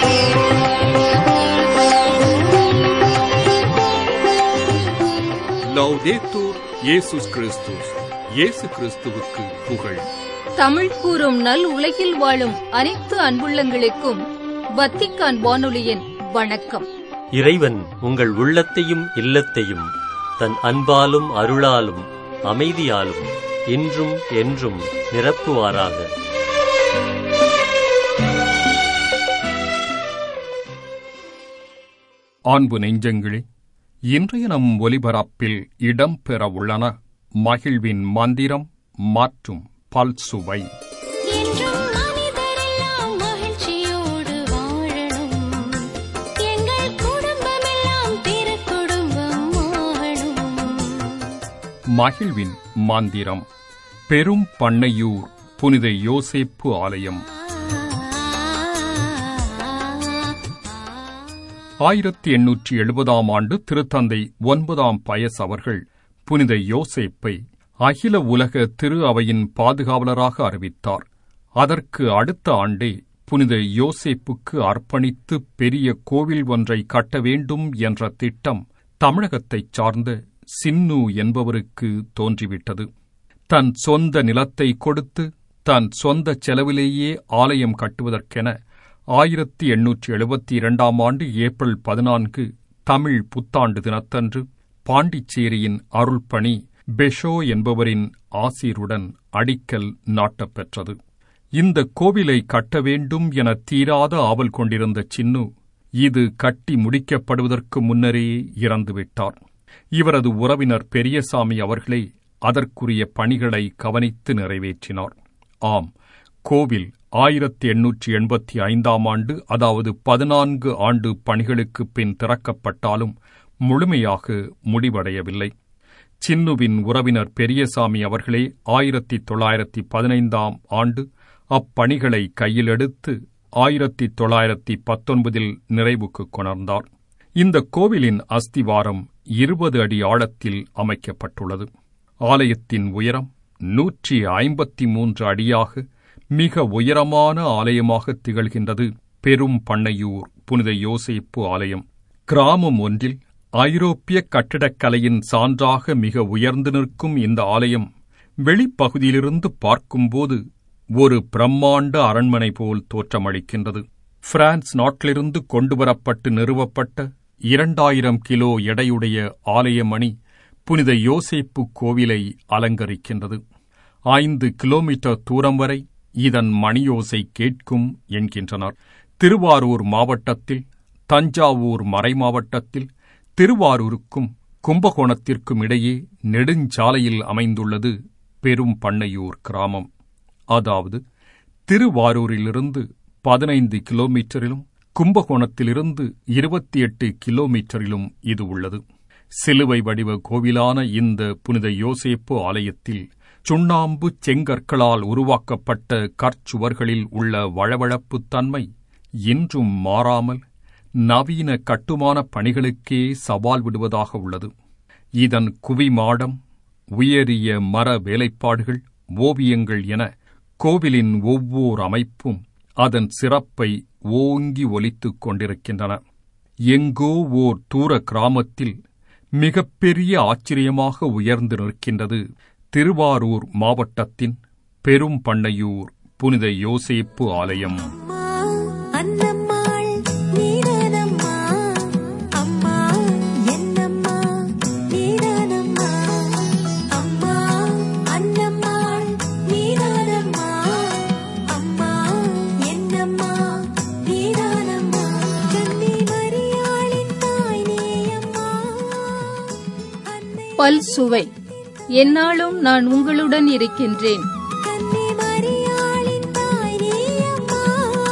லவ்தேத்தூர் இயேசுஸ் கிறிஸ்துஸ் இயேசு கிறிஸ்துவுக்கு புகழ் தமிழ் கூறும் நல் உலகில் வாழும் அனைத்து அன்புள்ளங்களுக்கும் வத்திக்கான் வானொலியின் வணக்கம் இறைவன் உங்கள் உள்ளத்தையும் இல்லத்தையும் தன் அன்பாலும் அருளாலும் அமைதியாலும் இன்றும் என்றும் நிரப்புவாராக அன்பு நெஞ்சங்களே இன்றைய நம் ஒலிபரப்பில் இடம்பெற உள்ளன மகிழ்வின் மந்திரம் மற்றும் பல்சுவை என்றும் மனிதரெல்லாம் மகிழ்ச்சியோடு வாழணும் எங்கள் குடும்பமெல்லாம் திருக்குடும்பம் ஆகணும் மகிழ்வின் மந்திரம் பெரும் பண்ணையூர் புனித யோசேப்பு ஆலயம் ஆயிரத்தி எண்ணூற்றி எழுபதாம் ஆண்டு திருத்தந்தை ஒன்பதாம் பயஸ் அவர்கள் புனித யோசேப்பை அகில உலக திரு அவையின் பாதுகாவலராக அறிவித்தார் அதற்கு அடுத்த ஆண்டே புனித யோசேப்புக்கு அர்ப்பணித்து பெரிய கோவில் ஒன்றை கட்ட வேண்டும் என்ற திட்டம் தமிழகத்தைச் சார்ந்த சின்னு என்பவருக்கு தோன்றிவிட்டது தன் சொந்த நிலத்தை கொடுத்து தன் சொந்த செலவிலேயே ஆலயம் கட்டுவதற்கென ஆயிரத்தி எண்ணூற்றி எழுபத்தி இரண்டாம் ஆண்டு ஏப்ரல் பதினான்கு தமிழ் புத்தாண்டு தினத்தன்று பாண்டிச்சேரியின் அருள்பணி பெஷோ என்பவரின் ஆசீருடன் அடிக்கல் நாட்டப்பெற்றது இந்த கோவிலை கட்ட வேண்டும் என தீராத ஆவல் கொண்டிருந்த சின்னு இது கட்டி முடிக்கப்படுவதற்கு முன்னரே இறந்துவிட்டார் இவரது உறவினர் பெரியசாமி அவர்களே அதற்குரிய பணிகளை கவனித்து நிறைவேற்றினார் ஆம் கோவில் ஆயிரத்தி எண்ணூற்றி எண்பத்தி ஐந்தாம் ஆண்டு அதாவது பதினான்கு ஆண்டு பணிகளுக்குப் பின் திறக்கப்பட்டாலும் முழுமையாக முடிவடையவில்லை சின்னுவின் உறவினர் பெரியசாமி அவர்களே ஆயிரத்தி தொள்ளாயிரத்தி பதினைந்தாம் ஆண்டு அப்பணிகளை கையிலெடுத்து ஆயிரத்தி தொள்ளாயிரத்தி பத்தொன்பதில் நிறைவுக்கு கொணர்ந்தார் இந்த கோவிலின் அஸ்திவாரம் இருபது அடி ஆழத்தில் அமைக்கப்பட்டுள்ளது ஆலயத்தின் உயரம் நூற்றி ஐம்பத்தி மூன்று அடியாக மிக உயரமான ஆலயமாக திகழ்கின்றது பெரும் பண்ணையூர் புனித யோசேப்பு ஆலயம் கிராமம் ஒன்றில் ஐரோப்பிய கட்டிடக்கலையின் சான்றாக மிக உயர்ந்து நிற்கும் இந்த ஆலயம் வெளிப்பகுதியிலிருந்து பார்க்கும்போது ஒரு பிரம்மாண்ட அரண்மனை போல் தோற்றமளிக்கின்றது பிரான்ஸ் நாட்டிலிருந்து கொண்டுவரப்பட்டு நிறுவப்பட்ட இரண்டாயிரம் கிலோ எடையுடைய ஆலயமணி புனித யோசேப்பு கோவிலை அலங்கரிக்கின்றது ஐந்து கிலோமீட்டர் தூரம் வரை இதன் மணியோசை கேட்கும் என்கின்றனர் திருவாரூர் மாவட்டத்தில் தஞ்சாவூர் மறைமாவட்டத்தில் திருவாரூருக்கும் கும்பகோணத்திற்கும் இடையே நெடுஞ்சாலையில் அமைந்துள்ளது பெரும் பண்ணையூர் கிராமம் அதாவது திருவாரூரிலிருந்து பதினைந்து கிலோமீட்டரிலும் கும்பகோணத்திலிருந்து இருபத்தி எட்டு கிலோமீட்டரிலும் இது உள்ளது சிலுவை வடிவ கோவிலான இந்த புனித யோசேப்பு ஆலயத்தில் சுண்ணாம்பு செங்கற்களால் உருவாக்கப்பட்ட கற்சுவர்களில் உள்ள வழவழப்புத் தன்மை இன்றும் மாறாமல் நவீன கட்டுமான பணிகளுக்கே சவால் விடுவதாக உள்ளது இதன் குவிமாடம் உயரிய மர வேலைப்பாடுகள் ஓவியங்கள் என கோவிலின் ஒவ்வொரு அமைப்பும் அதன் சிறப்பை ஓங்கி ஒலித்துக் கொண்டிருக்கின்றன எங்கோ ஓர் தூர கிராமத்தில் மிகப்பெரிய ஆச்சரியமாக உயர்ந்து நிற்கின்றது திருவாரூர் மாவட்டத்தின் பெரும் பண்ணையூர் புனித யோசேப்பு ஆலயம் அம்மா அன்னம்மாள் நீதானம்மா அம்மா என்னம்மா நீதானம்மா அம்மா அன்னம்மாள் நீதானம்மா அம்மா என்னம்மா நீதானம்மா கன்னி மரியாளின் தாய் நீயம்மா அன்னை பல் சுவை என்னாலும் நான் உங்களுடன் இருக்கின்றேன் கன்னி மரியாளின் தாய் நீயம்மா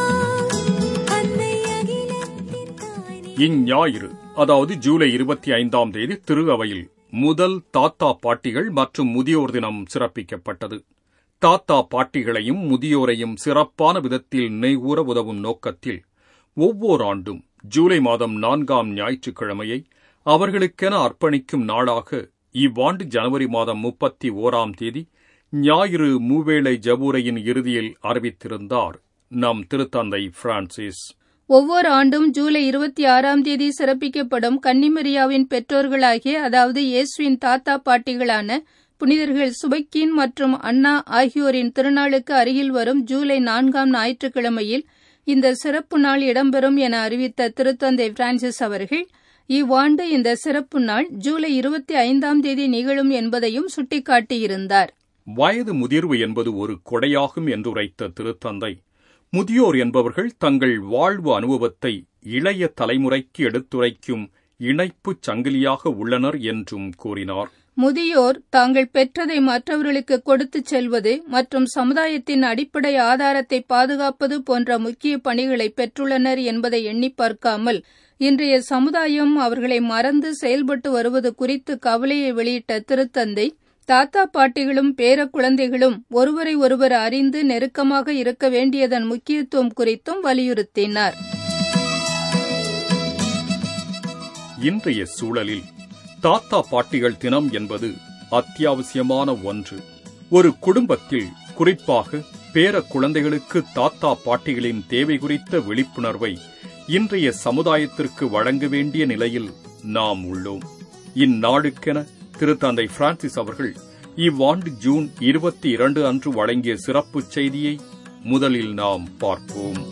அன்னை அகிலத்தின் தாய் நீ இஞ்ஞாயிறு அதாவது ஜூலை இருபத்தி ஐந்தாம் தேதி திரு அவையில் முதல் தாத்தா பாட்டிகள் மற்றும் முதியோர் தினம் சிறப்பிக்கப்பட்டது தாத்தா பாட்டிகளையும் முதியோரையும் சிறப்பான விதத்தில் நினைவுற உதவும் நோக்கத்தில் ஒவ்வொரு ஆண்டும் ஜூலை மாதம் நான்காம் ஞாயிற்றுக்கிழமையை அவர்களுக்கென அர்ப்பணிக்கும் நாளாக இவ்வாண்டு ஜனவரி மாதம் முப்பத்தி ஓராம் தேதி ஞாயிறு மூவேளை ஜபூரையின் இறுதியில் அறிவித்திருந்தார் நம் திருத்தந்தை பிரான்சிஸ் ஒவ்வொரு ஆண்டும் ஜூலை இருபத்தி ஆறாம் தேதி சிறப்பிக்கப்படும் கன்னிமரியாவின் பெற்றோர்களாகிய அதாவது இயேசுவின் தாத்தா பாட்டிகளான புனிதர்கள் சுபக்கீன் மற்றும் அண்ணா ஆகியோரின் திருநாளுக்கு அருகில் வரும் ஜூலை நான்காம் ஞாயிற்றுக்கிழமையில் இந்த சிறப்பு நாள் இடம்பெறும் என அறிவித்த திருத்தந்தை பிரான்சிஸ் அவர்கள் இவ்வாண்டு இந்த சிறப்பு நாள் ஜூலை இருபத்தி ஐந்தாம் தேதி நிகழும் என்பதையும் சுட்டிக்காட்டியிருந்தார் வயது முதிர்வு என்பது ஒரு கொடையாகும் என்று உரைத்த திருத்தந்தை முதியோர் என்பவர்கள் தங்கள் வாழ்வு அனுபவத்தை இளைய தலைமுறைக்கு எடுத்துரைக்கும் இணைப்புச் சங்கிலியாக உள்ளனர் என்றும் கூறினார் முதியோர் தாங்கள் பெற்றதை மற்றவர்களுக்கு கொடுத்துச் செல்வது மற்றும் சமுதாயத்தின் அடிப்படை ஆதாரத்தை பாதுகாப்பது போன்ற முக்கிய பணிகளை பெற்றுள்ளனர் என்பதை எண்ணி பார்க்காமல் இன்றைய சமுதாயம் அவர்களை மறந்து செயல்பட்டு வருவது குறித்து கவலையை வெளியிட்ட திருத்தந்தை தாத்தா பாட்டிகளும் பேர குழந்தைகளும் ஒருவரை ஒருவர் அறிந்து நெருக்கமாக இருக்க வேண்டியதன் முக்கியத்துவம் குறித்தும் வலியுறுத்தினார் இன்றைய சூழலில் தாத்தா பாட்டிகள் தினம் என்பது அத்தியாவசியமான ஒன்று ஒரு குடும்பத்தில் குறிப்பாக பேர குழந்தைகளுக்கு தாத்தா பாட்டிகளின் தேவை குறித்த விழிப்புணர்வை இன்றைய சமுதாயத்திற்கு வழங்க வேண்டிய நிலையில் நாம் உள்ளோம் இந்நாளுக்கென திருத்தந்தை பிரான்சிஸ் அவர்கள் இவ்வாண்டு ஜூன் இருபத்தி இரண்டு அன்று வழங்கிய சிறப்புச் செய்தியை முதலில் நாம் பார்ப்போம்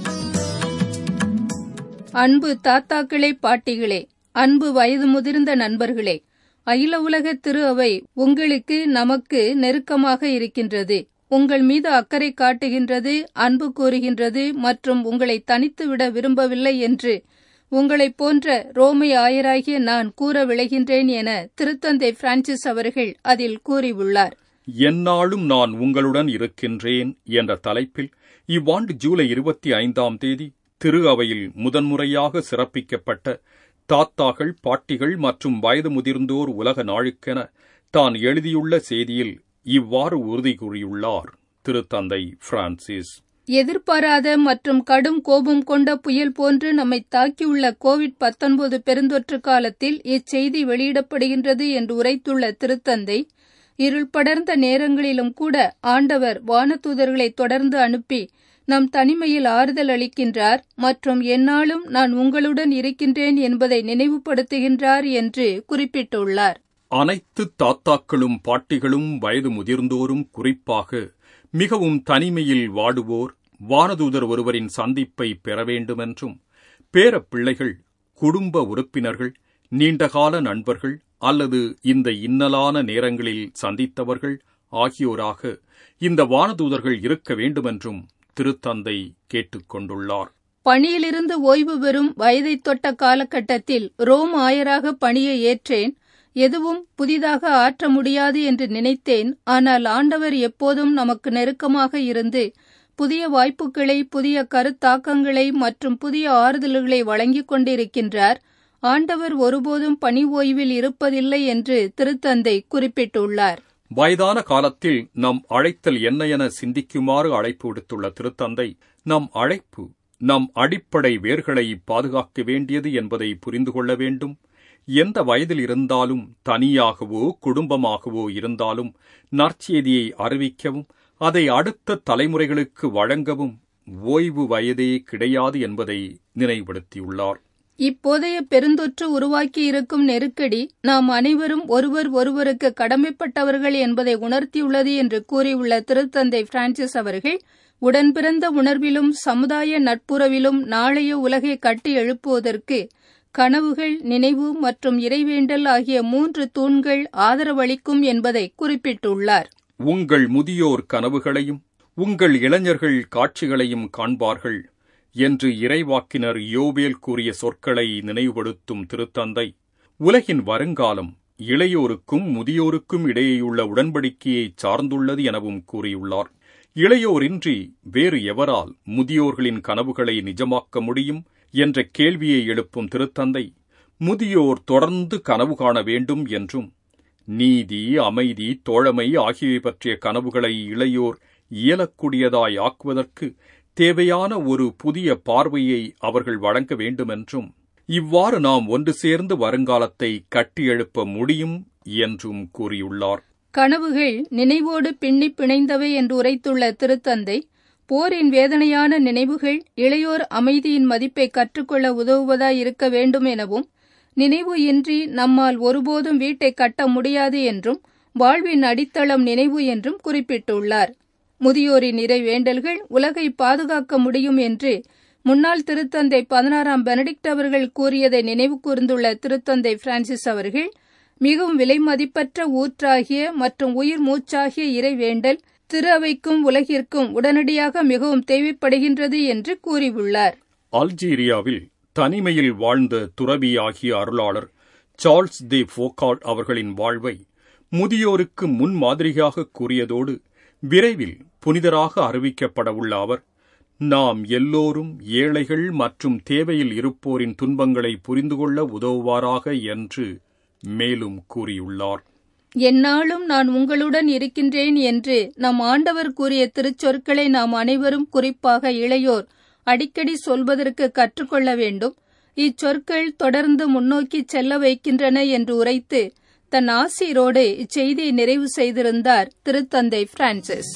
அன்பு தாத்தாக்களே பாட்டிகளே அன்பு வயது முதிர்ந்த நண்பர்களே அகில உலக திரு அவை உங்களுக்கு நமக்கு நெருக்கமாக இருக்கின்றது உங்கள் மீது அக்கறை காட்டுகின்றது அன்பு கூறுகின்றது மற்றும் உங்களை தனித்து விட விரும்பவில்லை என்று உங்களைப் போன்ற ரோமை ஆயராகிய நான் கூற விளைகின்றேன் என திருத்தந்தை பிரான்சிஸ் அவர்கள் அதில் கூறியுள்ளார் எந்நாளும் நான் உங்களுடன் இருக்கின்றேன் என்ற தலைப்பில் இவ்வாண்டு ஜூலை இருபத்தி ஐந்தாம் தேதி திரு அவையில் முதன்முறையாக சிறப்பிக்கப்பட்ட தாத்தாகள் பாட்டிகள் மற்றும் வயது முதிர்ந்தோர் உலக நாளுக்கென தான் எழுதியுள்ள செய்தியில் இவ்வாறு உறுதி கூறியுள்ளார் திருத்தந்தை பிரான்சிஸ் எதிர்பாராத மற்றும் கடும் கோபம் கொண்ட புயல் போன்று நம்மை தாக்கியுள்ள கோவிட் பத்தொன்பது பெருந்தொற்று காலத்தில் இச்செய்தி வெளியிடப்படுகின்றது என்று உரைத்துள்ள திருத்தந்தை இருள் படர்ந்த நேரங்களிலும் கூட ஆண்டவர் வானதூதர்களை தொடர்ந்து அனுப்பி நம் தனிமையில் ஆறுதல் அளிக்கின்றார் மற்றும் எந்நாளும் நான் உங்களுடன் இருக்கின்றேன் என்பதை நினைவுபடுத்துகின்றார் என்று குறிப்பிட்டுள்ளார் அனைத்து தாத்தாக்களும் பாட்டிகளும் வயது முதிர்ந்தோரும் குறிப்பாக மிகவும் தனிமையில் வாடுவோர் வானதூதர் ஒருவரின் சந்திப்பை பெற வேண்டுமென்றும் பேரப் பிள்ளைகள் குடும்ப உறுப்பினர்கள் நீண்டகால நண்பர்கள் அல்லது இந்த இன்னலான நேரங்களில் சந்தித்தவர்கள் ஆகியோராக இந்த வானதூதர்கள் இருக்க வேண்டுமென்றும் திருத்தந்தை கேட்டுக்கொண்டுள்ளார் பணியிலிருந்து ஓய்வு பெறும் வயதைத் தொட்ட காலகட்டத்தில் ரோம் ஆயராக பணியை ஏற்றேன் எதுவும் புதிதாக ஆற்ற முடியாது என்று நினைத்தேன் ஆனால் ஆண்டவர் எப்போதும் நமக்கு நெருக்கமாக இருந்து புதிய வாய்ப்புகளை புதிய கருத்தாக்கங்களை மற்றும் புதிய ஆறுதல்களை வழங்கிக் கொண்டிருக்கின்றார் ஆண்டவர் ஒருபோதும் பணி ஓய்வில் இருப்பதில்லை என்று திருத்தந்தை குறிப்பிட்டுள்ளார் வயதான காலத்தில் நம் அழைத்தல் என்ன என சிந்திக்குமாறு அழைப்பு விடுத்துள்ள திருத்தந்தை நம் அழைப்பு நம் அடிப்படை வேர்களை பாதுகாக்க வேண்டியது என்பதை புரிந்து கொள்ள வேண்டும் எந்த வயதில் இருந்தாலும் தனியாகவோ குடும்பமாகவோ இருந்தாலும் நற்செய்தியை அறிவிக்கவும் அதை அடுத்த தலைமுறைகளுக்கு வழங்கவும் ஓய்வு வயதே கிடையாது என்பதை நினைவுபடுத்தியுள்ளார் இப்போதைய பெருந்தொற்று உருவாக்கி இருக்கும் நெருக்கடி நாம் அனைவரும் ஒருவர் ஒருவருக்கு கடமைப்பட்டவர்கள் என்பதை உணர்த்தியுள்ளது என்று கூறியுள்ள திருத்தந்தை பிரான்சிஸ் அவர்கள் உடன்பிறந்த உணர்விலும் சமுதாய நட்புறவிலும் நாளைய உலகை கட்டி எழுப்புவதற்கு கனவுகள் நினைவு மற்றும் இறைவேண்டல் ஆகிய மூன்று தூண்கள் ஆதரவளிக்கும் என்பதை குறிப்பிட்டுள்ளார் உங்கள் முதியோர் கனவுகளையும் உங்கள் இளைஞர்கள் காட்சிகளையும் காண்பார்கள் என்று இறைவாக்கினர் யோவேல் கூறிய சொற்களை நினைவுபடுத்தும் திருத்தந்தை உலகின் வருங்காலம் இளையோருக்கும் முதியோருக்கும் இடையேயுள்ள உடன்படிக்கையை சார்ந்துள்ளது எனவும் கூறியுள்ளார் இளையோரின்றி வேறு எவரால் முதியோர்களின் கனவுகளை நிஜமாக்க முடியும் என்ற கேள்வியை எழுப்பும் திருத்தந்தை முதியோர் தொடர்ந்து கனவு காண வேண்டும் என்றும் நீதி அமைதி தோழமை ஆகியவை பற்றிய கனவுகளை இளையோர் இயலக்கூடியதாய் ஆக்குவதற்கு தேவையான ஒரு புதிய பார்வையை அவர்கள் வழங்க வேண்டுமென்றும் இவ்வாறு நாம் ஒன்று சேர்ந்து வருங்காலத்தை கட்டியெழுப்ப முடியும் என்றும் கூறியுள்ளார் கனவுகள் நினைவோடு பின்னி பிணைந்தவை என்று உரைத்துள்ள திருத்தந்தை போரின் வேதனையான நினைவுகள் இளையோர் அமைதியின் மதிப்பை கற்றுக்கொள்ள உதவுவதாய் இருக்க வேண்டும் எனவும் நினைவு இன்றி நம்மால் ஒருபோதும் வீட்டை கட்ட முடியாது என்றும் வாழ்வின் அடித்தளம் நினைவு என்றும் குறிப்பிட்டுள்ளார் முதியோரின் இறைவேண்டல்கள் உலகை பாதுகாக்க முடியும் என்று முன்னாள் திருத்தந்தை பதினாறாம் பெனடிக்ட் அவர்கள் கூறியதை நினைவு கூர்ந்துள்ள திருத்தந்தை பிரான்சிஸ் அவர்கள் மிகவும் விலைமதிப்பற்ற ஊற்றாகிய மற்றும் உயிர் மூச்சாகிய இறைவேண்டல் திரு அவைக்கும் உலகிற்கும் உடனடியாக மிகவும் தேவைப்படுகின்றது என்று கூறியுள்ளார் அல்ஜீரியாவில் தனிமையில் வாழ்ந்த துறவியாகிய அருளாளர் சார்ல்ஸ் தே ஃபோகார்ட் அவர்களின் வாழ்வை முதியோருக்கு முன்மாதிரியாக கூறியதோடு விரைவில் புனிதராக அறிவிக்கப்படவுள்ள அவர் நாம் எல்லோரும் ஏழைகள் மற்றும் தேவையில் இருப்போரின் துன்பங்களை புரிந்து கொள்ள உதவுவாராக என்று மேலும் கூறியுள்ளார் எந்நாளும் நான் உங்களுடன் இருக்கின்றேன் என்று நம் ஆண்டவர் கூறிய திருச்சொற்களை நாம் அனைவரும் குறிப்பாக இளையோர் அடிக்கடி சொல்வதற்கு கற்றுக்கொள்ள வேண்டும் இச்சொற்கள் தொடர்ந்து முன்னோக்கி செல்ல வைக்கின்றன என்று உரைத்து தன் ஆசிரோடு இச்செய்தியை நிறைவு செய்திருந்தார் திருத்தந்தை பிரான்சிஸ்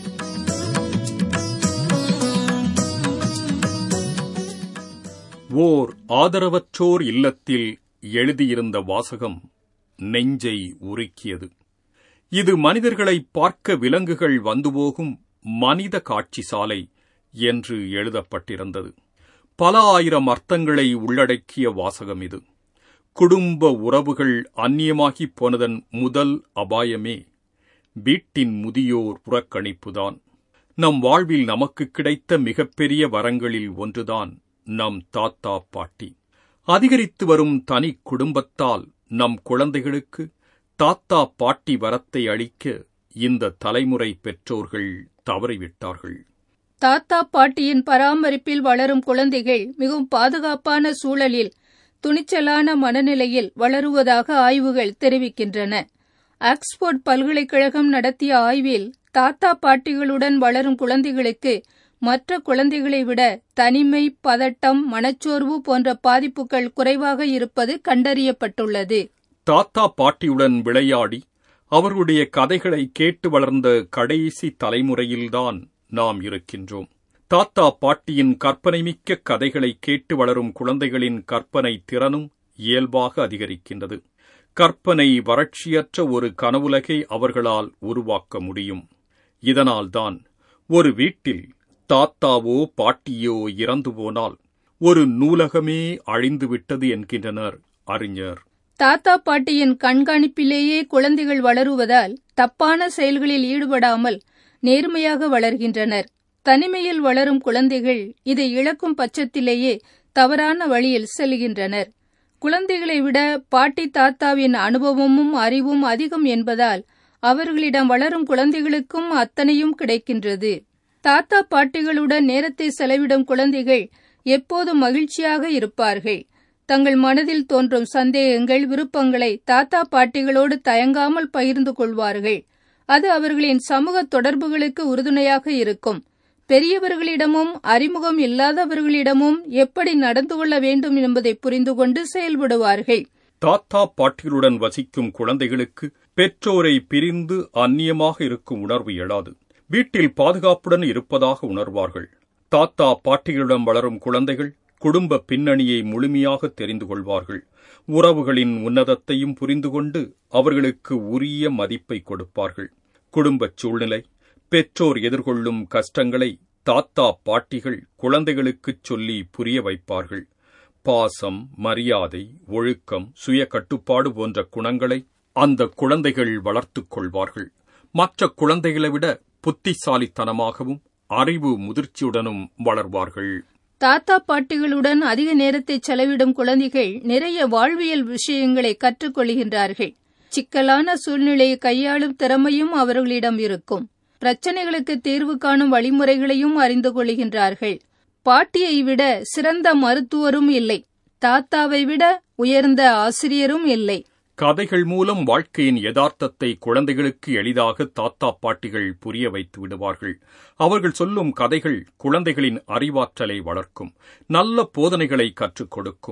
ஓர் ஆதரவற்றோர் இல்லத்தில் எழுதியிருந்த வாசகம் நெஞ்சை உருக்கியது இது மனிதர்களை பார்க்க விலங்குகள் வந்து போகும் மனித காட்சி சாலை என்று எழுதப்பட்டிருந்தது பல ஆயிரம் அர்த்தங்களை உள்ளடக்கிய வாசகம் இது குடும்ப உறவுகள் அந்நியமாகிப் போனதன் முதல் அபாயமே வீட்டின் முதியோர் புறக்கணிப்புதான் நம் வாழ்வில் நமக்கு கிடைத்த மிகப்பெரிய வரங்களில் ஒன்றுதான் நம் தாத்தா பாட்டி அதிகரித்து வரும் தனி குடும்பத்தால் நம் குழந்தைகளுக்கு தாத்தா பாட்டி வரத்தை அளிக்க இந்த தலைமுறை பெற்றோர்கள் தவறிவிட்டார்கள் தாத்தா பாட்டியின் பராமரிப்பில் வளரும் குழந்தைகள் மிகவும் பாதுகாப்பான சூழலில் துணிச்சலான மனநிலையில் வளருவதாக ஆய்வுகள் தெரிவிக்கின்றன ஆக்ஸ்போர்ட் பல்கலைக்கழகம் நடத்திய ஆய்வில் தாத்தா பாட்டிகளுடன் வளரும் குழந்தைகளுக்கு மற்ற குழந்தைகளை விட தனிமை பதட்டம் மனச்சோர்வு போன்ற பாதிப்புகள் குறைவாக இருப்பது கண்டறியப்பட்டுள்ளது தாத்தா பாட்டியுடன் விளையாடி அவர்களுடைய கதைகளை கேட்டு வளர்ந்த கடைசி தலைமுறையில்தான் நாம் இருக்கின்றோம் தாத்தா பாட்டியின் கற்பனைமிக்க கதைகளை கேட்டு வளரும் குழந்தைகளின் கற்பனை திறனும் இயல்பாக அதிகரிக்கின்றது கற்பனை வறட்சியற்ற ஒரு கனவுலகை அவர்களால் உருவாக்க முடியும் இதனால்தான் ஒரு வீட்டில் தாத்தாவோ பாட்டியோ இறந்து போனால் ஒரு நூலகமே அழிந்துவிட்டது என்கின்றனர் அறிஞர் தாத்தா பாட்டியின் கண்காணிப்பிலேயே குழந்தைகள் வளருவதால் தப்பான செயல்களில் ஈடுபடாமல் நேர்மையாக வளர்கின்றனர் தனிமையில் வளரும் குழந்தைகள் இதை இழக்கும் பட்சத்திலேயே தவறான வழியில் செல்கின்றனர் குழந்தைகளை விட பாட்டி தாத்தாவின் அனுபவமும் அறிவும் அதிகம் என்பதால் அவர்களிடம் வளரும் குழந்தைகளுக்கும் அத்தனையும் கிடைக்கின்றது தாத்தா பாட்டிகளுடன் நேரத்தை செலவிடும் குழந்தைகள் எப்போதும் மகிழ்ச்சியாக இருப்பார்கள் தங்கள் மனதில் தோன்றும் சந்தேகங்கள் விருப்பங்களை தாத்தா பாட்டிகளோடு தயங்காமல் பகிர்ந்து கொள்வார்கள் அது அவர்களின் சமூக தொடர்புகளுக்கு உறுதுணையாக இருக்கும் பெரியவர்களிடமும் அறிமுகம் இல்லாதவர்களிடமும் எப்படி நடந்து கொள்ள வேண்டும் என்பதை புரிந்து கொண்டு செயல்படுவார்கள் தாத்தா பாட்டிகளுடன் வசிக்கும் குழந்தைகளுக்கு பெற்றோரை பிரிந்து அந்நியமாக இருக்கும் உணர்வு எழாது வீட்டில் பாதுகாப்புடன் இருப்பதாக உணர்வார்கள் தாத்தா பாட்டிகளிடம் வளரும் குழந்தைகள் குடும்ப பின்னணியை முழுமையாக தெரிந்து கொள்வார்கள் உறவுகளின் உன்னதத்தையும் புரிந்து கொண்டு அவர்களுக்கு உரிய மதிப்பை கொடுப்பார்கள் குடும்பச் சூழ்நிலை பெற்றோர் எதிர்கொள்ளும் கஷ்டங்களை தாத்தா பாட்டிகள் குழந்தைகளுக்குச் சொல்லி புரிய வைப்பார்கள் பாசம் மரியாதை ஒழுக்கம் சுய கட்டுப்பாடு போன்ற குணங்களை அந்த குழந்தைகள் வளர்த்துக் கொள்வார்கள் மற்ற குழந்தைகளை விட புத்திசாலித்தனமாகவும் அறிவு முதிர்ச்சியுடனும் வளர்வார்கள் தாத்தா பாட்டிகளுடன் அதிக நேரத்தை செலவிடும் குழந்தைகள் நிறைய வாழ்வியல் விஷயங்களை கற்றுக்கொள்கின்றார்கள் சிக்கலான சூழ்நிலையை கையாளும் திறமையும் அவர்களிடம் இருக்கும் பிரச்சனைகளுக்கு தீர்வு காணும் வழிமுறைகளையும் அறிந்து கொள்கின்றார்கள் பாட்டியை விட சிறந்த மருத்துவரும் இல்லை தாத்தாவை விட உயர்ந்த ஆசிரியரும் இல்லை கதைகள் மூலம் வாழ்க்கையின் யதார்த்தத்தை குழந்தைகளுக்கு எளிதாக தாத்தா பாட்டிகள் புரிய வைத்து விடுவார்கள் அவர்கள் சொல்லும் கதைகள் குழந்தைகளின் அறிவாற்றலை வளர்க்கும் நல்ல போதனைகளை கற்றுக் கொடுக்கும்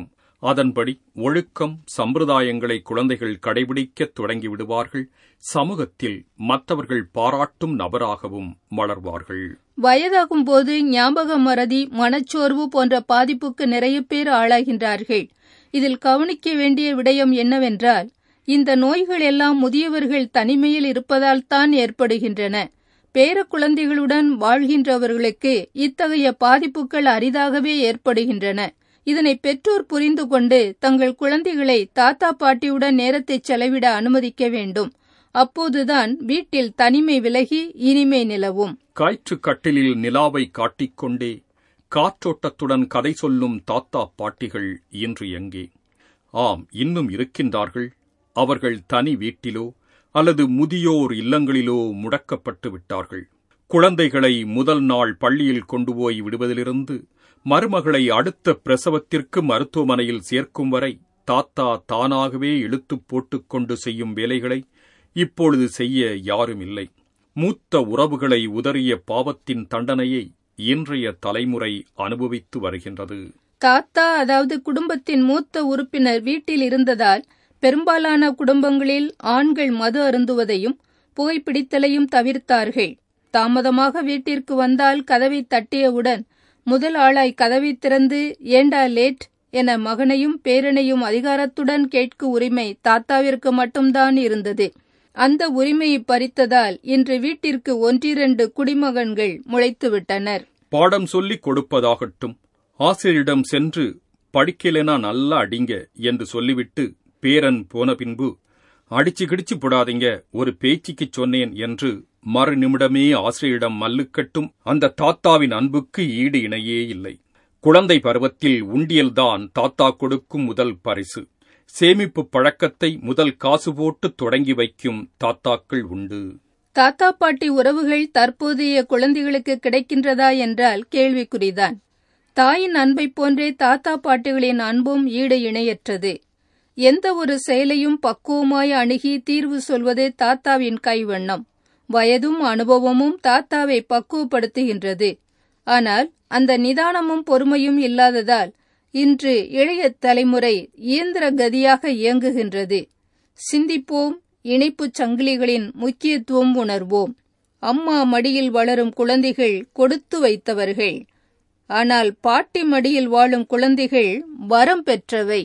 அதன்படி ஒழுக்கம் சம்பிரதாயங்களை குழந்தைகள் கடைபிடிக்கத் தொடங்கிவிடுவார்கள் சமூகத்தில் மற்றவர்கள் பாராட்டும் நபராகவும் வளர்வார்கள் வயதாகும் போது ஞாபக மறதி மனச்சோர்வு போன்ற பாதிப்புக்கு நிறைய பேர் ஆளாகின்றார்கள் இதில் கவனிக்க வேண்டிய விடயம் என்னவென்றால் இந்த நோய்கள் எல்லாம் முதியவர்கள் தனிமையில் இருப்பதால் தான் ஏற்படுகின்றன பேர குழந்தைகளுடன் வாழ்கின்றவர்களுக்கு இத்தகைய பாதிப்புகள் அரிதாகவே ஏற்படுகின்றன இதனை பெற்றோர் புரிந்து கொண்டு தங்கள் குழந்தைகளை தாத்தா பாட்டியுடன் நேரத்தை செலவிட அனுமதிக்க வேண்டும் அப்போதுதான் வீட்டில் தனிமை விலகி இனிமை நிலவும் காய்ற்று கட்டிலில் நிலாவை காட்டிக்கொண்டே காற்றோட்டத்துடன் கதை சொல்லும் தாத்தா பாட்டிகள் இன்று எங்கே ஆம் இன்னும் இருக்கின்றார்கள் அவர்கள் தனி வீட்டிலோ அல்லது முதியோர் இல்லங்களிலோ முடக்கப்பட்டு விட்டார்கள் குழந்தைகளை முதல் நாள் பள்ளியில் கொண்டு போய் விடுவதிலிருந்து மருமகளை அடுத்த பிரசவத்திற்கு மருத்துவமனையில் சேர்க்கும் வரை தாத்தா தானாகவே இழுத்துப் போட்டுக்கொண்டு செய்யும் வேலைகளை இப்பொழுது செய்ய யாரும் இல்லை மூத்த உறவுகளை உதறிய பாவத்தின் தண்டனையை இன்றைய தலைமுறை அனுபவித்து வருகின்றது தாத்தா அதாவது குடும்பத்தின் மூத்த உறுப்பினர் வீட்டில் இருந்ததால் பெரும்பாலான குடும்பங்களில் ஆண்கள் மது அருந்துவதையும் புகைப்பிடித்தலையும் தவிர்த்தார்கள் தாமதமாக வீட்டிற்கு வந்தால் கதவை தட்டியவுடன் முதல் ஆளாய் கதவை திறந்து ஏண்டா லேட் என மகனையும் பேரனையும் அதிகாரத்துடன் கேட்கும் உரிமை தாத்தாவிற்கு மட்டும்தான் இருந்தது அந்த உரிமையை பறித்ததால் இன்று வீட்டிற்கு ஒன்றிரண்டு குடிமகன்கள் முளைத்துவிட்டனர் பாடம் சொல்லிக் கொடுப்பதாகட்டும் ஆசிரியரிடம் சென்று படிக்கலைனா நல்லா அடிங்க என்று சொல்லிவிட்டு பேரன் போன பின்பு அடிச்சு கிடிச்சு போடாதீங்க ஒரு பேச்சுக்குச் சொன்னேன் என்று மறு நிமிடமே ஆசிரியரிடம் மல்லுக்கட்டும் அந்த தாத்தாவின் அன்புக்கு ஈடு இணையே இல்லை குழந்தை பருவத்தில் உண்டியல்தான் தாத்தா கொடுக்கும் முதல் பரிசு சேமிப்பு பழக்கத்தை முதல் காசு போட்டு தொடங்கி வைக்கும் தாத்தாக்கள் உண்டு தாத்தா பாட்டி உறவுகள் தற்போதைய குழந்தைகளுக்கு கிடைக்கின்றதா என்றால் கேள்விக்குறிதான் தாயின் அன்பைப் போன்றே தாத்தா பாட்டிகளின் அன்பும் ஈடு இணையற்றது எந்த ஒரு செயலையும் பக்குவமாய் அணுகி தீர்வு சொல்வதே தாத்தாவின் கைவண்ணம் வயதும் அனுபவமும் தாத்தாவை பக்குவப்படுத்துகின்றது ஆனால் அந்த நிதானமும் பொறுமையும் இல்லாததால் இன்று இளைய தலைமுறை இயந்திர கதியாக இயங்குகின்றது சிந்திப்போம் இணைப்புச் சங்கிலிகளின் முக்கியத்துவம் உணர்வோம் அம்மா மடியில் வளரும் குழந்தைகள் கொடுத்து வைத்தவர்கள் ஆனால் பாட்டி மடியில் வாழும் குழந்தைகள் வரம் பெற்றவை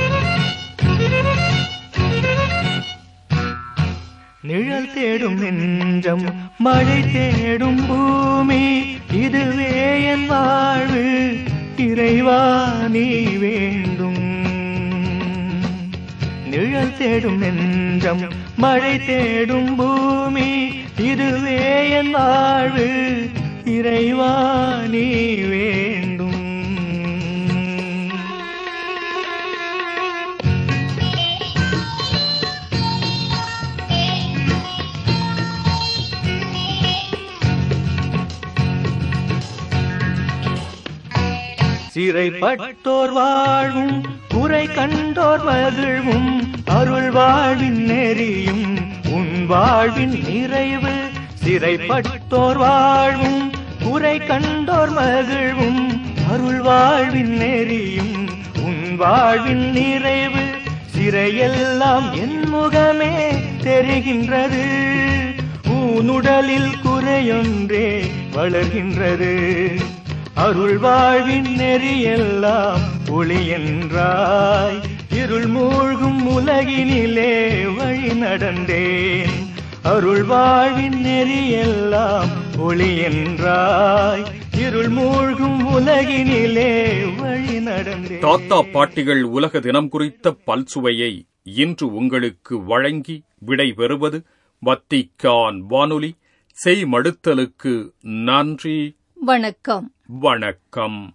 நிழல் தேடும் நெஞ்சம் மழை தேடும் பூமி இதுவே என் வாழ்வு இறைவா நீ வேண்டும் நிழல் தேடும் நெஞ்சம் மழை தேடும் பூமி இதுவே என் வாழ்வு இறைவா நீ வேண்டும் சிறைப்பட்டோர் வாழ்வும் குறை கண்டோர் மகிழ்வும் அருள் வாழ்வின் நெறியும் உன் வாழ்வின் நிறைவு சிறைப்பட்டோர் வாழ்வும் குறை கண்டோர் மகிழ்வும் அருள் வாழ்வின் நெறியும் உன் வாழ்வின் நிறைவு சிறையெல்லாம் என் முகமே தெரிகின்றது ஊனுடலில் குறையொன்றே வளர்கின்றது அருள் வாழ்வின் நெறியெல்லாம் ஒளி என்றாய் இருள் மூழ்கும் உலகினிலே வழி நடந்தேன் அருள் வாழ்வின் நெறியெல்லாம் ஒளி என்றாய் இருள் மூழ்கும் உலகினிலே வழி நடந்தேன் தாத்தா பாட்டிகள் உலக தினம் குறித்த பல்சுவையை இன்று உங்களுக்கு வழங்கி விடை பெறுவது வத்திக்கான் வானொலி செய் மடுத்தலுக்கு நன்றி வணக்கம் வணக்கம்